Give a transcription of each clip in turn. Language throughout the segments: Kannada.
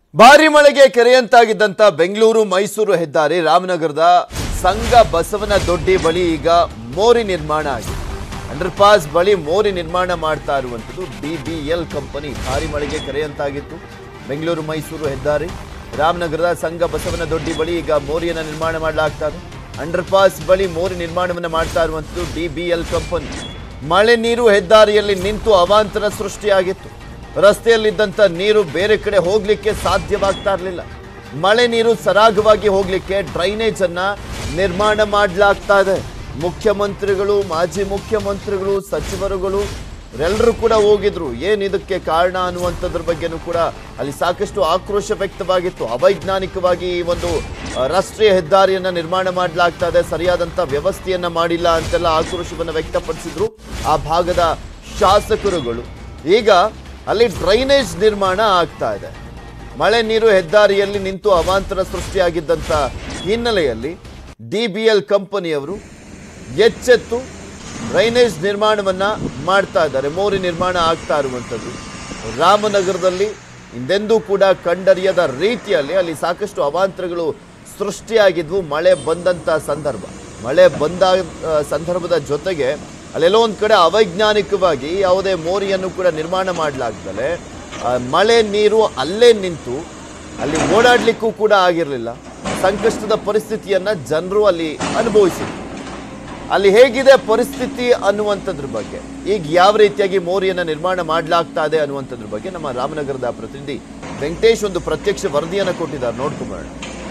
ಭಾರಿ ಮಳೆಗೆ ಕೆರೆಯಂತಾಗಿದ್ದಂತ ಬೆಂಗಳೂರು ಮೈಸೂರು ಹೆದ್ದಾರಿ ರಾಮನಗರದ ಸಂಘ ಬಸವನ ದೊಡ್ಡಿ ಬಳಿ ಈಗ ಮೋರಿ ನಿರ್ಮಾಣ ಆಗಿದೆ ಅಂಡರ್ ಪಾಸ್ ಬಳಿ ಮೋರಿ ನಿರ್ಮಾಣ ಮಾಡ್ತಾ ಇರುವಂಥದ್ದು ಡಿ ಬಿ ಎಲ್ ಕಂಪನಿ ಭಾರಿ ಮಳೆಗೆ ಕೆರೆಯಂತಾಗಿತ್ತು ಬೆಂಗಳೂರು ಮೈಸೂರು ಹೆದ್ದಾರಿ ರಾಮನಗರದ ಸಂಘ ಬಸವನ ದೊಡ್ಡಿ ಬಳಿ ಈಗ ಮೋರಿಯನ್ನು ನಿರ್ಮಾಣ ಮಾಡಲಾಗ್ತಾ ಇದೆ ಅಂಡರ್ ಪಾಸ್ ಬಳಿ ಮೋರಿ ನಿರ್ಮಾಣವನ್ನು ಮಾಡ್ತಾ ಇರುವಂಥದ್ದು ಡಿ ಬಿ ಎಲ್ ಕಂಪನಿ ಮಳೆ ನೀರು ಹೆದ್ದಾರಿಯಲ್ಲಿ ನಿಂತು ಅವಾಂತರ ಸೃಷ್ಟಿಯಾಗಿತ್ತು ರಸ್ತೆಯಲ್ಲಿದ್ದಂಥ ನೀರು ಬೇರೆ ಕಡೆ ಹೋಗ್ಲಿಕ್ಕೆ ಸಾಧ್ಯವಾಗ್ತಾ ಇರಲಿಲ್ಲ ಮಳೆ ನೀರು ಸರಾಗವಾಗಿ ಹೋಗ್ಲಿಕ್ಕೆ ಡ್ರೈನೇಜ್ ಅನ್ನ ನಿರ್ಮಾಣ ಮಾಡಲಾಗ್ತಾ ಇದೆ ಮುಖ್ಯಮಂತ್ರಿಗಳು ಮಾಜಿ ಮುಖ್ಯಮಂತ್ರಿಗಳು ಸಚಿವರುಗಳು ಎಲ್ಲರೂ ಕೂಡ ಹೋಗಿದ್ರು ಏನ್ ಇದಕ್ಕೆ ಕಾರಣ ಅನ್ನುವಂಥದ್ರ ಬಗ್ಗೆನೂ ಕೂಡ ಅಲ್ಲಿ ಸಾಕಷ್ಟು ಆಕ್ರೋಶ ವ್ಯಕ್ತವಾಗಿತ್ತು ಅವೈಜ್ಞಾನಿಕವಾಗಿ ಈ ಒಂದು ಆ, ರಾಷ್ಟ್ರೀಯ ಹೆದ್ದಾರಿಯನ್ನ ನಿರ್ಮಾಣ ಮಾಡಲಾಗ್ತಾ ಇದೆ ಸರಿಯಾದಂತ ವ್ಯವಸ್ಥೆಯನ್ನ ಮಾಡಿಲ್ಲ ಅಂತೆಲ್ಲ ಆಕ್ರೋಶವನ್ನು ವ್ಯಕ್ತಪಡಿಸಿದ್ರು ಆ ಭಾಗದ ಶಾಸಕರುಗಳು ಈಗ ಅಲ್ಲಿ ಡ್ರೈನೇಜ್ ನಿರ್ಮಾಣ ಆಗ್ತಾ ಇದೆ ಮಳೆ ನೀರು ಹೆದ್ದಾರಿಯಲ್ಲಿ ನಿಂತು ಅವಾಂತರ ಸೃಷ್ಟಿಯಾಗಿದ್ದಂಥ ಹಿನ್ನೆಲೆಯಲ್ಲಿ ಡಿ ಬಿ ಎಲ್ ಕಂಪನಿಯವರು ಎಚ್ಚೆತ್ತು ಡ್ರೈನೇಜ್ ನಿರ್ಮಾಣವನ್ನ ಮಾಡ್ತಾ ಇದ್ದಾರೆ ಮೋರಿ ನಿರ್ಮಾಣ ಆಗ್ತಾ ಇರುವಂಥದ್ದು ರಾಮನಗರದಲ್ಲಿ ಹಿಂದೆಂದೂ ಕೂಡ ಕಂಡರಿಯದ ರೀತಿಯಲ್ಲಿ ಅಲ್ಲಿ ಸಾಕಷ್ಟು ಅವಾಂತರಗಳು ಸೃಷ್ಟಿಯಾಗಿದ್ವು ಮಳೆ ಬಂದಂಥ ಸಂದರ್ಭ ಮಳೆ ಬಂದ ಆ, ಸಂದರ್ಭದ ಜೊತೆಗೆ ಅಲ್ಲೆಲ್ಲೋ ಒಂದು ಕಡೆ ಅವೈಜ್ಞಾನಿಕವಾಗಿ ಯಾವುದೇ ಮೋರಿಯನ್ನು ಕೂಡ ನಿರ್ಮಾಣ ಮಾಡಲಾಗ್ದಲೆ ಮಳೆ ನೀರು ಅಲ್ಲೇ ನಿಂತು ಅಲ್ಲಿ ಓಡಾಡ್ಲಿಕ್ಕೂ ಕೂಡ ಆಗಿರಲಿಲ್ಲ ಸಂಕಷ್ಟದ ಪರಿಸ್ಥಿತಿಯನ್ನ ಜನರು ಅಲ್ಲಿ ಅನುಭವಿಸಿದ್ರು ಅಲ್ಲಿ ಹೇಗಿದೆ ಪರಿಸ್ಥಿತಿ ಅನ್ನುವಂಥದ್ರ ಬಗ್ಗೆ ಈಗ ಯಾವ ರೀತಿಯಾಗಿ ಮೋರಿಯನ್ನ ನಿರ್ಮಾಣ ಮಾಡಲಾಗ್ತಾ ಇದೆ ಅನ್ನುವಂಥದ್ರ ಬಗ್ಗೆ ನಮ್ಮ ರಾಮನಗರದ ಪ್ರತಿನಿಧಿ ವೆಂಕಟೇಶ್ ಒಂದು ಪ್ರತ್ಯಕ್ಷ ವರದಿಯನ್ನ ಕೊಟ್ಟಿದ್ದಾರೆ ನೋಡ್ಕೊಂಬರೋಣ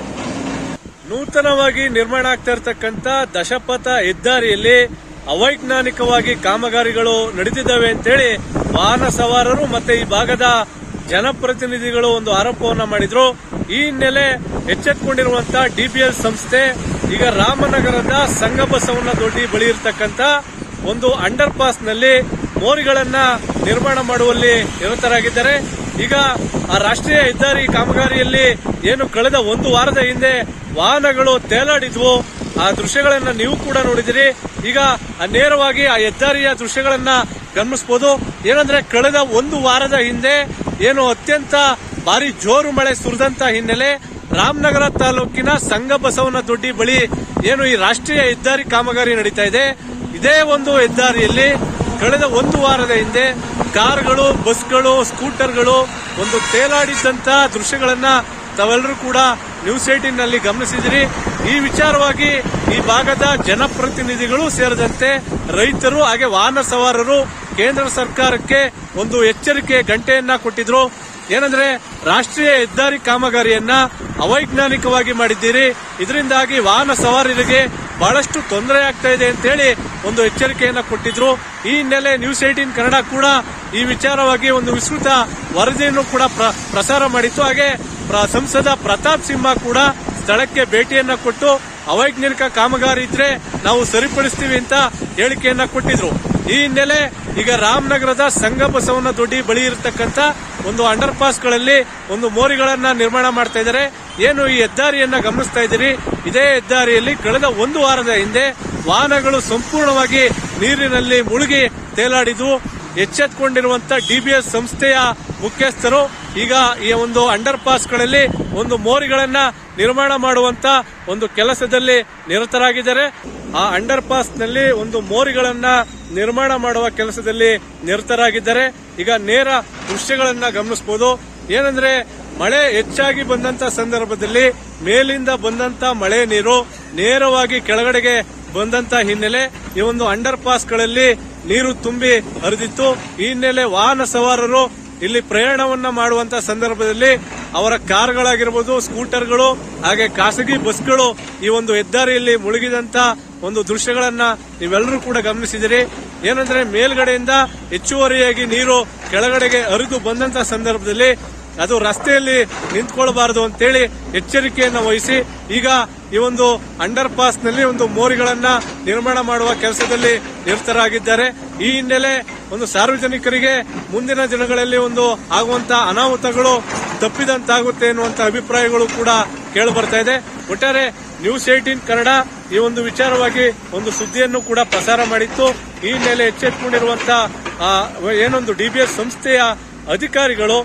ನೂತನವಾಗಿ ನಿರ್ಮಾಣ ಆಗ್ತಾ ಇರತಕ್ಕಂತ ದಶಪಥ ಹೆದ್ದಾರಿಯಲ್ಲಿ ಅವೈಜ್ಞಾನಿಕವಾಗಿ ಕಾಮಗಾರಿಗಳು ನಡೆದಿದ್ದಾವೆ ಅಂತೇಳಿ ವಾಹನ ಸವಾರರು ಮತ್ತೆ ಈ ಭಾಗದ ಜನಪ್ರತಿನಿಧಿಗಳು ಒಂದು ಆರೋಪವನ್ನ ಮಾಡಿದ್ರು ಈ ಹಿನ್ನೆಲೆ ಎಚ್ಚೆತ್ತುಕೊಂಡಿರುವಂತಹ ಡಿಬಿಎಲ್ ಸಂಸ್ಥೆ ಈಗ ರಾಮನಗರದ ಸಂಗಬಸವನ ದೊಡ್ಡಿ ಬಳಿ ಇರತಕ್ಕಂತ ಒಂದು ಅಂಡರ್ ಪಾಸ್ ನಲ್ಲಿ ಮೋರಿಗಳನ್ನ ನಿರ್ಮಾಣ ಮಾಡುವಲ್ಲಿ ನಿರತರಾಗಿದ್ದಾರೆ ಈಗ ಆ ರಾಷ್ಟ್ರೀಯ ಹೆದ್ದಾರಿ ಕಾಮಗಾರಿಯಲ್ಲಿ ಏನು ಕಳೆದ ಒಂದು ವಾರದ ಹಿಂದೆ ವಾಹನಗಳು ತೇಲಾಡಿದ್ವು ಆ ದೃಶ್ಯಗಳನ್ನ ನೀವು ಕೂಡ ನೋಡಿದಿರಿ ಈಗ ಆ ನೇರವಾಗಿ ಆ ಹೆದ್ದಾರಿಯ ದೃಶ್ಯಗಳನ್ನ ಗಮನಿಸಬಹುದು ಏನಂದ್ರೆ ಕಳೆದ ಒಂದು ವಾರದ ಹಿಂದೆ ಏನು ಅತ್ಯಂತ ಭಾರಿ ಜೋರು ಮಳೆ ಸುರಿದಂತ ಹಿನ್ನೆಲೆ ರಾಮನಗರ ತಾಲೂಕಿನ ಸಂಗಬಸವನ ದೊಡ್ಡಿ ಬಳಿ ಏನು ಈ ರಾಷ್ಟ್ರೀಯ ಹೆದ್ದಾರಿ ಕಾಮಗಾರಿ ನಡೀತಾ ಇದೆ ಇದೇ ಒಂದು ಹೆದ್ದಾರಿಯಲ್ಲಿ ಕಳೆದ ಒಂದು ವಾರದ ಹಿಂದೆ ಕಾರ್ಗಳು ಬಸ್ಗಳು ಸ್ಕೂಟರ್ಗಳು ಒಂದು ತೇಲಾಡಿದ್ದಂತ ದೃಶ್ಯಗಳನ್ನ ತಾವೆಲ್ಲರೂ ಕೂಡ ನ್ಯೂಸ್ ಏಟೀನ್ ನಲ್ಲಿ ಗಮನಿಸಿದಿರಿ ಈ ವಿಚಾರವಾಗಿ ಈ ಭಾಗದ ಜನಪ್ರತಿನಿಧಿಗಳು ಸೇರಿದಂತೆ ರೈತರು ಹಾಗೆ ವಾಹನ ಸವಾರರು ಕೇಂದ್ರ ಸರ್ಕಾರಕ್ಕೆ ಒಂದು ಎಚ್ಚರಿಕೆ ಗಂಟೆಯನ್ನ ಕೊಟ್ಟಿದ್ರು ಏನಂದ್ರೆ ರಾಷ್ಟ್ರೀಯ ಹೆದ್ದಾರಿ ಕಾಮಗಾರಿಯನ್ನ ಅವೈಜ್ಞಾನಿಕವಾಗಿ ಮಾಡಿದ್ದೀರಿ ಇದರಿಂದಾಗಿ ವಾಹನ ಸವಾರರಿಗೆ ಬಹಳಷ್ಟು ತೊಂದರೆ ಆಗ್ತಾ ಇದೆ ಅಂತ ಹೇಳಿ ಒಂದು ಎಚ್ಚರಿಕೆಯನ್ನ ಕೊಟ್ಟಿದ್ರು ಈ ಹಿನ್ನೆಲೆ ನ್ಯೂಸ್ ಏಟೀನ್ ಕನ್ನಡ ಕೂಡ ಈ ವಿಚಾರವಾಗಿ ಒಂದು ವಿಸ್ತೃತ ವರದಿಯನ್ನು ಕೂಡ ಪ್ರ- ಪ್ರಸಾರ ಮಾಡಿತ್ತು ಹಾಗೆ ಪ್ರ- ಸಂಸದ ಪ್ರತಾಪ್ ಸಿಂಹ ಕೂಡ ಸ್ಥಳಕ್ಕೆ ಭೇಟಿಯನ್ನ ಕೊಟ್ಟು ಅವೈಜ್ಞಾನಿಕ ಕಾಮಗಾರಿ ಇದ್ರೆ ನಾವು ಸರಿಪಡಿಸ್ತೀವಿ ಅಂತ ಹೇಳಿಕೆಯನ್ನ ಕೊಟ್ಟಿದ್ರು ಈ ಹಿನ್ನೆಲೆ ಈಗ ರಾಮನಗರದ ಸಂಗಬಸವನ ದೊಡ್ಡಿ ಬಳಿ ಇರತಕ್ಕಂತ ಒಂದು ಅಂಡರ್ ಪಾಸ್ಗಳಲ್ಲಿ ಒಂದು ಮೋರಿಗಳನ್ನ ನಿರ್ಮಾಣ ಮಾಡ್ತಾ ಇದ್ದಾರೆ ಏನು ಈ ಹೆದ್ದಾರಿಯನ್ನ ಗಮನಿಸ್ತಾ ಇದ್ದೀರಿ ಇದೇ ಹೆದ್ದಾರಿಯಲ್ಲಿ ಕಳೆದ ಒಂದು ವಾರದ ಹಿಂದೆ ವಾಹನಗಳು ಸಂಪೂರ್ಣವಾಗಿ ನೀರಿನಲ್ಲಿ ಮುಳುಗಿ ತೇಲಾಡಿದ್ವು ಎಚ್ಚೆತ್ತುಕೊಂಡಿರುವಂತ ಡಿಬಿಎಸ್ ಸಂಸ್ಥೆಯ ಮುಖ್ಯಸ್ಥರು ಈಗ ಈ ಒಂದು ಅಂಡರ್ ಪಾಸ್ಗಳಲ್ಲಿ ಒಂದು ಮೋರಿಗಳನ್ನ ನಿರ್ಮಾಣ ಮಾಡುವಂತ ಒಂದು ಕೆಲಸದಲ್ಲಿ ನಿರತರಾಗಿದ್ದಾರೆ ಆ ಅಂಡರ್ ಪಾಸ್ ನಲ್ಲಿ ಒಂದು ಮೋರಿಗಳನ್ನ ನಿರ್ಮಾಣ ಮಾಡುವ ಕೆಲಸದಲ್ಲಿ ನಿರತರಾಗಿದ್ದಾರೆ ಈಗ ನೇರ ದೃಶ್ಯಗಳನ್ನ ಗಮನಿಸಬಹುದು ಏನಂದ್ರೆ ಮಳೆ ಹೆಚ್ಚಾಗಿ ಬಂದಂತ ಸಂದರ್ಭದಲ್ಲಿ ಮೇಲಿಂದ ಬಂದಂತ ಮಳೆ ನೀರು ನೇರವಾಗಿ ಕೆಳಗಡೆಗೆ ಬಂದಂತ ಹಿನ್ನೆಲೆ ಈ ಒಂದು ಅಂಡರ್ ಪಾಸ್ಗಳಲ್ಲಿ ನೀರು ತುಂಬಿ ಹರಿದಿತ್ತು ಈ ಹಿನ್ನೆಲೆ ವಾಹನ ಸವಾರರು ಇಲ್ಲಿ ಪ್ರಯಾಣವನ್ನ ಮಾಡುವಂತ ಸಂದರ್ಭದಲ್ಲಿ ಅವರ ಕಾರ್ಗಳಾಗಿರ್ಬೋದು ಸ್ಕೂಟರ್ಗಳು ಹಾಗೆ ಖಾಸಗಿ ಬಸ್ಗಳು ಈ ಒಂದು ಹೆದ್ದಾರಿಯಲ್ಲಿ ಮುಳುಗಿದಂತ ಒಂದು ದೃಶ್ಯಗಳನ್ನ ನೀವೆಲ್ಲರೂ ಕೂಡ ಗಮನಿಸಿದಿರಿ ಏನಂದ್ರೆ ಮೇಲ್ಗಡೆಯಿಂದ ಹೆಚ್ಚುವರಿಯಾಗಿ ನೀರು ಕೆಳಗಡೆಗೆ ಹರಿದು ಬಂದಂತ ಸಂದರ್ಭದಲ್ಲಿ ಅದು ರಸ್ತೆಯಲ್ಲಿ ನಿಂತ್ಕೊಳ್ಬಾರದು ಅಂತೇಳಿ ಎಚ್ಚರಿಕೆಯನ್ನು ವಹಿಸಿ ಈಗ ಈ ಒಂದು ಅಂಡರ್ ಪಾಸ್ ನಲ್ಲಿ ಒಂದು ಮೋರಿಗಳನ್ನ ನಿರ್ಮಾಣ ಮಾಡುವ ಕೆಲಸದಲ್ಲಿ ನಿರತರಾಗಿದ್ದಾರೆ ಈ ಹಿನ್ನೆಲೆ ಒಂದು ಸಾರ್ವಜನಿಕರಿಗೆ ಮುಂದಿನ ದಿನಗಳಲ್ಲಿ ಒಂದು ಆಗುವಂತ ಅನಾಹುತಗಳು ತಪ್ಪಿದಂತಾಗುತ್ತೆ ಎನ್ನುವಂತ ಅಭಿಪ್ರಾಯಗಳು ಕೂಡ ಕೇಳಿ ಬರ್ತಾ ಇದೆ ಒಟ್ಟಾರೆ ನ್ಯೂಸ್ ಏಟೀನ್ ಕನ್ನಡ ಈ ಒಂದು ವಿಚಾರವಾಗಿ ಒಂದು ಸುದ್ದಿಯನ್ನು ಕೂಡ ಪ್ರಸಾರ ಮಾಡಿತ್ತು ಈ ಹಿನ್ನೆಲೆ ಎಚ್ಚೆತ್ತುಕೊಂಡಿರುವಂತ ಆ, ಏನೊಂದು ಡಿಬಿಎಸ್ ಸಂಸ್ಥೆಯ ಅಧಿಕಾರಿಗಳು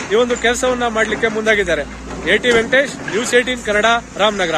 ಈ ಒಂದು ಕೆಲಸವನ್ನ ಮಾಡಲಿಕ್ಕೆ ಮುಂದಾಗಿದ್ದಾರೆ A T Venkatesh news eighteen Kannada Ramanagara